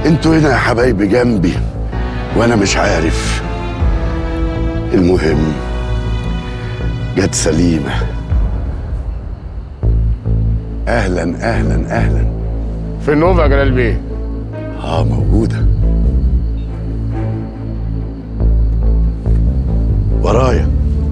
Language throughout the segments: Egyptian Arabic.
انتوا هنا يا حبايبي جنبي وانا مش عارف المهم جت سليمة اهلا اهلا اهلا في النوفا يا جلال بيه اه موجودة ورايا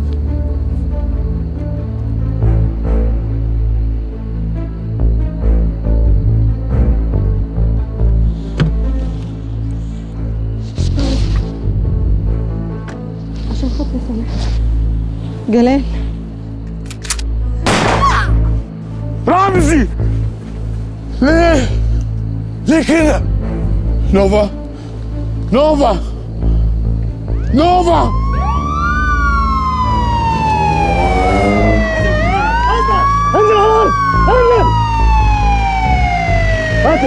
عشان خاطري سامح جلال رمزي ليه ليه كده نوفا نوفا نوفا انزل هون انزل هاتي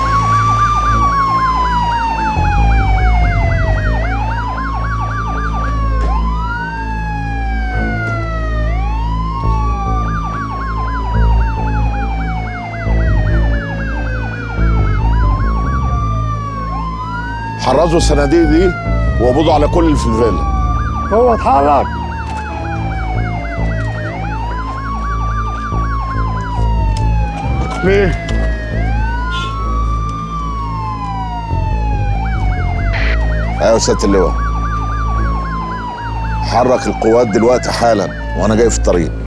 حرزوا الصناديق دي وقبضوا على كل اللي في الفيلا هو اتحرك ليه ايوه يا سياده اللواء حرك القوات دلوقتي حالا وانا جاي في الطريق